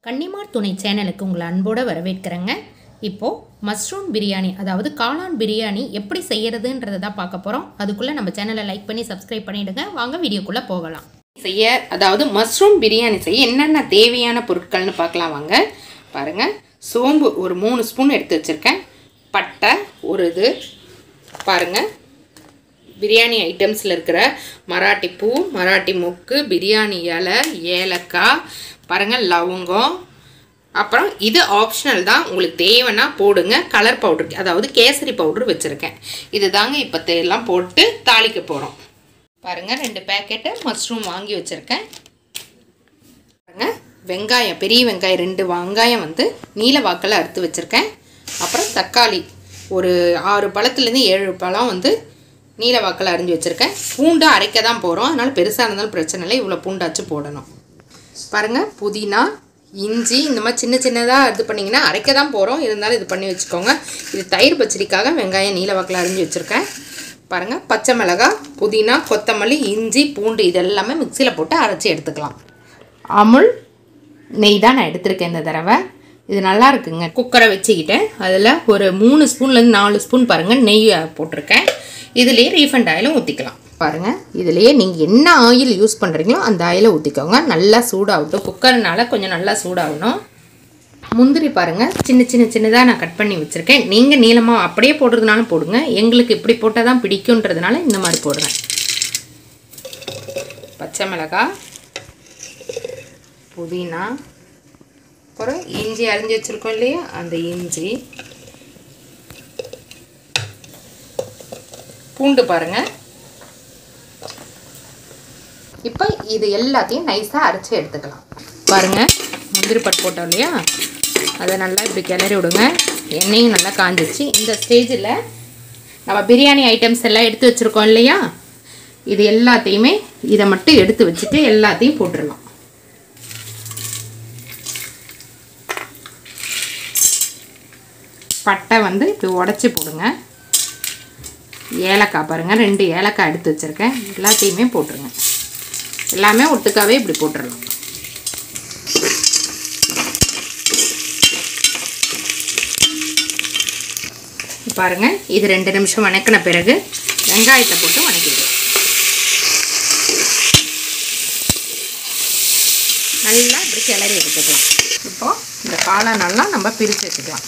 கன்னிமார் துணை சேனலுக்கு உங்களை அன்போடு வரவேற்கிறேங்க இப்போது மஷ்ரூம் பிரியாணி அதாவது காளான் பிரியாணி எப்படி செய்யறதுன்றதை தான் பார்க்க போகிறோம் அதுக்குள்ளே நம்ம சேனலை லைக் பண்ணி சப்ஸ்கிரைப் பண்ணிவிடுங்க வாங்க வீடியோக்குள்ளே போகலாம் செய்ய அதாவது மஷ்ரூம் பிரியாணி செய்ய என்னென்ன தேவையான பொருட்கள்னு பார்க்கலாம் வாங்க பாருங்கள் சோம்பு ஒரு மூணு ஸ்பூன் எடுத்து வச்சுருக்கேன் பட்டை ஒரு இது பாருங்கள் பிரியாணி ஐட்டம்ஸில் இருக்கிற மராட்டி பூ மராட்டி மொக்கு பிரியாணி இலை ஏலக்காய் பாருங்கள் லவங்கம் அப்புறம் இது ஆப்ஷனல் தான் உங்களுக்கு தேவைன்னா போடுங்க கலர் பவுடர் அதாவது கேசரி பவுடர் வச்சுருக்கேன் இது தாங்க இப்போ எல்லாம் போட்டு தாளிக்க போகிறோம் பாருங்கள் ரெண்டு பேக்கெட்டு மஷ்ரூம் வாங்கி வச்சுருக்கேன் பாருங்கள் வெங்காயம் பெரிய வெங்காயம் ரெண்டு வெங்காயம் வந்து நீல வாக்கில் அறுத்து வச்சுருக்கேன் அப்புறம் தக்காளி ஒரு ஆறு பழத்துலேருந்து ஏழு பழம் வந்து நீல வாக்கில் அரிஞ்சு வச்சுருக்கேன் பூண்டு அரைக்க தான் போகிறோம் அதனால் பெருசாக இருந்தாலும் பிரச்சனை இல்லை இவ்வளோ பூண்டாச்சு போடணும் பாருங்கள் புதினா இஞ்சி இந்த மாதிரி சின்ன சின்னதாக இது பண்ணிங்கன்னா அரைக்க தான் போகிறோம் இருந்தாலும் இது பண்ணி வச்சுக்கோங்க இது தயிர் பச்சடிக்காக வெங்காயம் நீல வாக்கில் அரிஞ்சு வச்சுருக்கேன் பாருங்கள் பச்சை மிளகாய் புதினா கொத்தமல்லி இஞ்சி பூண்டு இது எல்லாமே மிக்சியில் போட்டு அரைச்சி எடுத்துக்கலாம் அமுல் நெய் தான் நான் எடுத்திருக்கேன் இந்த தடவை இது நல்லா இருக்குங்க குக்கரை வச்சுக்கிட்டேன் அதில் ஒரு மூணு ஸ்பூன்லேருந்து நாலு ஸ்பூன் பாருங்கள் நெய் போட்டிருக்கேன் இதுலேயே ரீஃபண்ட் ஆயிலும் ஊற்றிக்கலாம் பாருங்கள் இதுலேயே நீங்கள் என்ன ஆயில் யூஸ் பண்ணுறீங்களோ அந்த ஆயிலை ஊற்றிக்கோங்க நல்லா சூடாகட்டும் குக்கர்னால கொஞ்சம் நல்லா சூடாகணும் முந்திரி பாருங்கள் சின்ன சின்ன சின்னதாக நான் கட் பண்ணி வச்சுருக்கேன் நீங்கள் நீளமாக அப்படியே போடுறதுனாலும் போடுங்க எங்களுக்கு இப்படி போட்டால் தான் பிடிக்குன்றதுனால இந்த மாதிரி போடுறேன் பச்சை மிளகாய் புதினா அப்புறம் இஞ்சி அரிஞ்சு வச்சுருக்கோம் இல்லையா அந்த இஞ்சி பூண்டு பாருங்கள் இப்போ இது எல்லாத்தையும் நைஸாக அரைச்சி எடுத்துக்கலாம் பாருங்கள் முந்திரி பட்டு போட்டோம் இல்லையா அதை நல்லா இப்படி கிளறி விடுங்க எண்ணெயும் நல்லா காஞ்சிச்சு இந்த ஸ்டேஜில் நம்ம பிரியாணி ஐட்டம்ஸ் எல்லாம் எடுத்து வச்சுருக்கோம் இல்லையா இது எல்லாத்தையுமே இதை மட்டும் எடுத்து வச்சுட்டு எல்லாத்தையும் போட்டுடலாம் பட்டை வந்து இப்படி உடச்சி போடுங்க ஏலக்காய் பாருங்கள் ரெண்டு ஏலக்காய் எடுத்து வச்சுருக்கேன் எல்லாத்தையுமே போட்டுருங்க எல்லாமே ஒட்டுக்காவே இப்படி போட்டுடலாம் பாருங்க இது ரெண்டு நிமிஷம் வணக்கின பிறகு வெங்காயத்தை போட்டு வணக்கிடுவோம் நல்லா இப்படி கிளறி எடுத்துக்கலாம் இப்போ இந்த காளானெல்லாம் நம்ம பிரித்து வச்சுக்கலாம்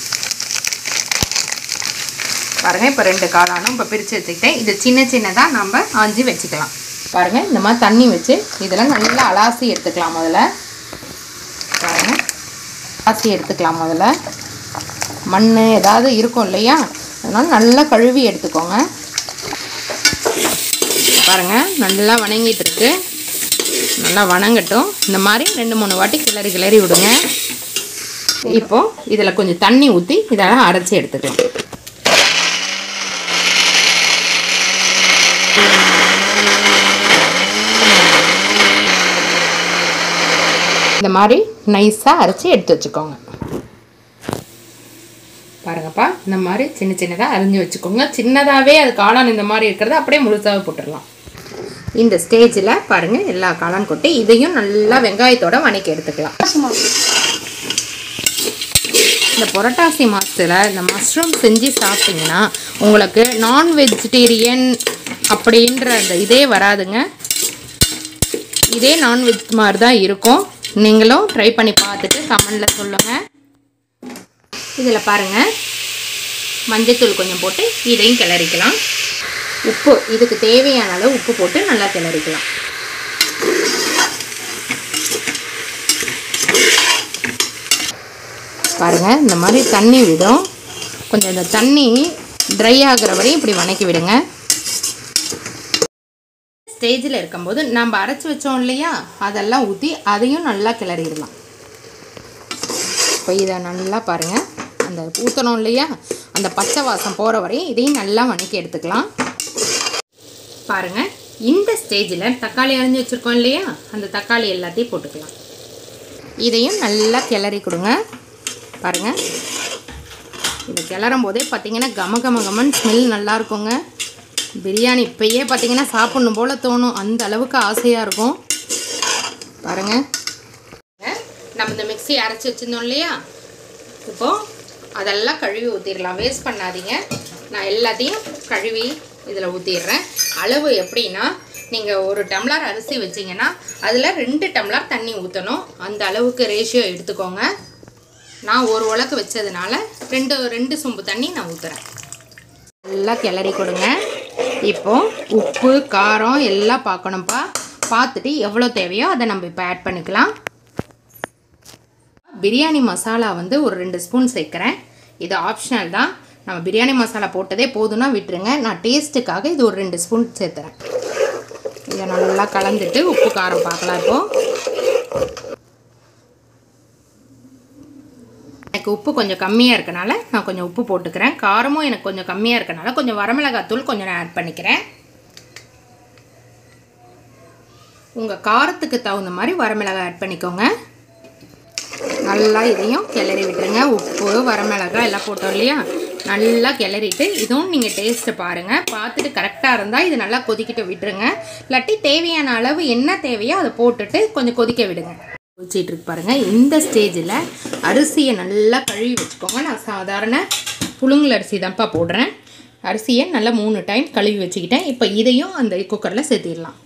பாருங்கள் இப்போ ரெண்டு காளானும் இப்போ பிரித்து வச்சுக்கிட்டேன் இது சின்ன சின்னதாக நம்ம ஆஞ்சி வச்சுக்கலாம் பாருங்கள் இந்த மாதிரி தண்ணி வச்சு இதெல்லாம் நல்லா அலாசி எடுத்துக்கலாம் முதல்ல பாருங்கள் அலாசி எடுத்துக்கலாம் முதல்ல மண் ஏதாவது இருக்கும் இல்லையா அதனால் நல்லா கழுவி எடுத்துக்கோங்க பாருங்கள் நல்லா வணங்கிட்டு இருக்கு நல்லா வணங்கட்டும் இந்த மாதிரி ரெண்டு மூணு வாட்டி கிளறி கிளறி விடுங்க இப்போது இதில் கொஞ்சம் தண்ணி ஊற்றி இதெல்லாம் அரைச்சி எடுத்துக்கலாம் இந்த மாதிரி நைஸாக அரைச்சி எடுத்து வச்சுக்கோங்க பாருங்கப்பா இந்த மாதிரி சின்ன சின்னதாக அரிஞ்சு வச்சுக்கோங்க சின்னதாகவே அது காளான் இந்த மாதிரி இருக்கிறத அப்படியே முழுசாக போட்டுடலாம் இந்த ஸ்டேஜில் பாருங்கள் எல்லா காளான் கொட்டி இதையும் நல்லா வெங்காயத்தோட வணக்கி எடுத்துக்கலாம் இந்த புரட்டாசி மாதத்தில் இந்த மஷ்ரூம் செஞ்சு சாப்பிட்டிங்கன்னா உங்களுக்கு நான் வெஜிடேரியன் அப்படின்ற அந்த இதே வராதுங்க இதே நான்வெஜ் மாதிரி தான் இருக்கும் நீங்களும் ட்ரை பண்ணி பார்த்துட்டு கமெண்டில் சொல்லுங்கள் இதில் பாருங்கள் மஞ்சத்தூள் கொஞ்சம் போட்டு இதையும் கிளறிக்கலாம் உப்பு இதுக்கு தேவையான அளவு உப்பு போட்டு நல்லா கிளறிக்கலாம் பாருங்கள் இந்த மாதிரி தண்ணி விடும் கொஞ்சம் இந்த தண்ணி ட்ரை ஆகிற வரையும் இப்படி வணக்கி விடுங்க ஸ்டேஜில் இருக்கும்போது நம்ம அரைச்சி வச்சோம் இல்லையா அதெல்லாம் ஊற்றி அதையும் நல்லா கிளறிடலாம் இப்போ இதை நல்லா பாருங்கள் அந்த ஊற்றணும் இல்லையா அந்த பச்சை வாசம் போகிற வரையும் இதையும் நல்லா வணக்கி எடுத்துக்கலாம் பாருங்கள் இந்த ஸ்டேஜில் தக்காளி அரைஞ்சி வச்சுருக்கோம் இல்லையா அந்த தக்காளி எல்லாத்தையும் போட்டுக்கலாம் இதையும் நல்லா கிளறி கொடுங்க பாருங்கள் இதை கிளறும் போதே பார்த்தீங்கன்னா கம கம கமன் ஸ்மெல் நல்லா இருக்குங்க பிரியாணி இப்பயே பார்த்தீங்கன்னா சாப்பிட்ணும் போல் தோணும் அந்த அளவுக்கு ஆசையாக இருக்கும் பாருங்கள் நம்ம இந்த மிக்ஸி அரிசி அரைச்சி வச்சுருந்தோம் இல்லையா இப்போது அதெல்லாம் கழுவி ஊற்றிடலாம் வேஸ்ட் பண்ணாதீங்க நான் எல்லாத்தையும் கழுவி இதில் ஊற்றிடுறேன் அளவு எப்படின்னா நீங்கள் ஒரு டம்ளர் அரிசி வச்சிங்கன்னா அதில் ரெண்டு டம்ளர் தண்ணி ஊற்றணும் அந்த அளவுக்கு ரேஷியோ எடுத்துக்கோங்க நான் ஒரு உலக்கு வச்சதுனால ரெண்டு ரெண்டு சொம்பு தண்ணி நான் ஊற்றுறேன் நல்லா கிளறி கொடுங்க இப்போ உப்பு காரம் எல்லாம் பார்க்கணும்ப்பா பார்த்துட்டு எவ்வளோ தேவையோ அதை நம்ம இப்போ ஆட் பண்ணிக்கலாம் பிரியாணி மசாலா வந்து ஒரு ரெண்டு ஸ்பூன் சேர்க்குறேன் இது ஆப்ஷனல் தான் நம்ம பிரியாணி மசாலா போட்டதே போதும்னா விட்டுருங்க நான் டேஸ்ட்டுக்காக இது ஒரு ரெண்டு ஸ்பூன் சேர்த்துறேன் இதை நல்லா கலந்துட்டு உப்பு காரம் பார்க்கலாம் இப்போது எனக்கு உப்பு கொஞ்சம் கம்மியாக இருக்கனால நான் கொஞ்சம் உப்பு போட்டுக்கிறேன் காரமும் எனக்கு கொஞ்சம் கம்மியாக இருக்கனால கொஞ்சம் வரமிளகாத்தூள் கொஞ்சம் நான் ஆட் பண்ணிக்கிறேன் உங்கள் காரத்துக்கு தகுந்த மாதிரி வரமிளகாய் ஆட் பண்ணிக்கோங்க நல்லா இதையும் கிளறி விட்டுருங்க உப்பு வரமிளகாய் எல்லாம் போட்டோம் இல்லையா நல்லா கிளறிட்டு இதுவும் நீங்கள் டேஸ்ட்டு பாருங்கள் பார்த்துட்டு கரெக்டாக இருந்தால் இது நல்லா கொதிக்கிட்டு விட்டுருங்க இல்லாட்டி தேவையான அளவு என்ன தேவையோ அதை போட்டுட்டு கொஞ்சம் கொதிக்க விடுங்க கொதிச்சிட்டு இருக்கு பாருங்கள் இந்த ஸ்டேஜில் அரிசியை நல்லா கழுவி வச்சுக்கோங்க நான் சாதாரண புழுங்கல் அரிசி தான்ப்பா போடுறேன் அரிசியை நல்லா மூணு டைம் கழுவி வச்சுக்கிட்டேன் இப்போ இதையும் அந்த குக்கரில் சேர்த்திடலாம்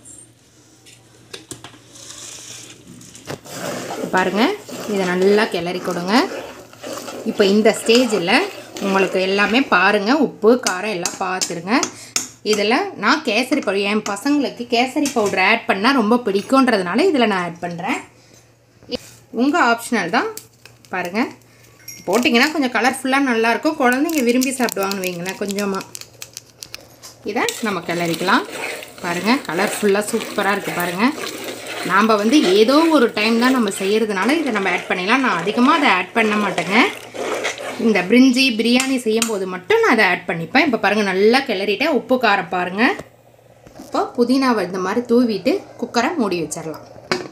பாருங்கள் இதை நல்லா கிளறி கொடுங்க இப்போ இந்த ஸ்டேஜில் உங்களுக்கு எல்லாமே பாருங்கள் உப்பு காரம் எல்லாம் பார்த்துருங்க இதில் நான் கேசரி பவுடர் என் பசங்களுக்கு கேசரி பவுடர் ஆட் பண்ணால் ரொம்ப பிடிக்குன்றதுனால இதில் நான் ஆட் பண்ணுறேன் உங்கள் ஆப்ஷனல் தான் பாருங்கள் போட்டிங்கன்னா கொஞ்சம் கலர்ஃபுல்லாக நல்லாயிருக்கும் குழந்தைங்க விரும்பி சாப்பிடுவாங்கன்னு வைங்களேன் கொஞ்சமாக இதை நம்ம கிளறிக்கலாம் பாருங்கள் கலர்ஃபுல்லாக சூப்பராக இருக்குது பாருங்கள் நாம் வந்து ஏதோ ஒரு டைம் தான் நம்ம செய்கிறதுனால இதை நம்ம ஆட் பண்ணிடலாம் நான் அதிகமாக அதை ஆட் பண்ண மாட்டேங்க இந்த பிரிஞ்சி பிரியாணி செய்யும் போது மட்டும் நான் அதை ஆட் பண்ணிப்பேன் இப்போ பாருங்கள் நல்லா கிளறிட்டேன் உப்பு காரம் பாருங்கள் இப்போ புதினாவை இந்த மாதிரி தூவிட்டு குக்கரை மூடி வச்சிடலாம்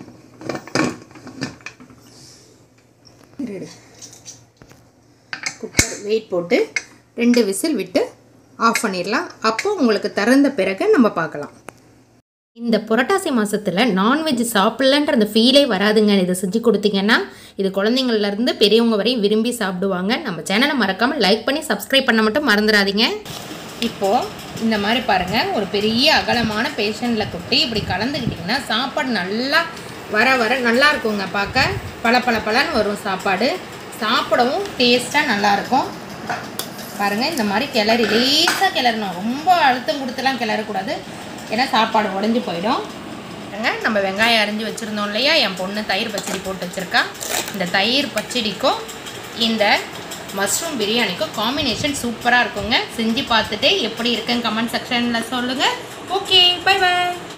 குக்கர் வெயிட் போட்டு ரெண்டு விசில் விட்டு ஆஃப் பண்ணிடலாம் அப்போ உங்களுக்கு திறந்த பிறகு நம்ம பார்க்கலாம் இந்த புரட்டாசி மாதத்தில் நான்வெஜ் சாப்பிட்லன்ற அந்த ஃபீலே வராதுங்க இதை செஞ்சு கொடுத்தீங்கன்னா இது குழந்தைங்கள்லேருந்து பெரியவங்க வரையும் விரும்பி சாப்பிடுவாங்க நம்ம சேனலை மறக்காமல் லைக் பண்ணி சப்ஸ்கிரைப் பண்ண மட்டும் மறந்துடாதீங்க இப்போது இந்த மாதிரி பாருங்கள் ஒரு பெரிய அகலமான பேஷனில் கொட்டி இப்படி கலந்துக்கிட்டிங்கன்னா சாப்பாடு நல்லா வர வர நல்லா இருக்குங்க பார்க்க பல பல பலன்னு வரும் சாப்பாடு சாப்பிடவும் டேஸ்ட்டாக நல்லாயிருக்கும் பாருங்கள் இந்த மாதிரி கிளறி லேசாக கிளறணும் ரொம்ப அழுத்தம் கொடுத்துலாம் கிளறக்கூடாது ஏன்னா சாப்பாடு உடஞ்சி போயிடும் பாருங்க நம்ம வெங்காயம் அரிஞ்சு வச்சுருந்தோம் இல்லையா என் பொண்ணு தயிர் பச்சடி போட்டு வச்சுருக்கா இந்த தயிர் பச்சடிக்கும் இந்த மஷ்ரூம் பிரியாணிக்கும் காம்பினேஷன் சூப்பராக இருக்குங்க செஞ்சு பார்த்துட்டு எப்படி இருக்குன்னு கமெண்ட் செக்ஷனில் சொல்லுங்கள் ஓகே பை பை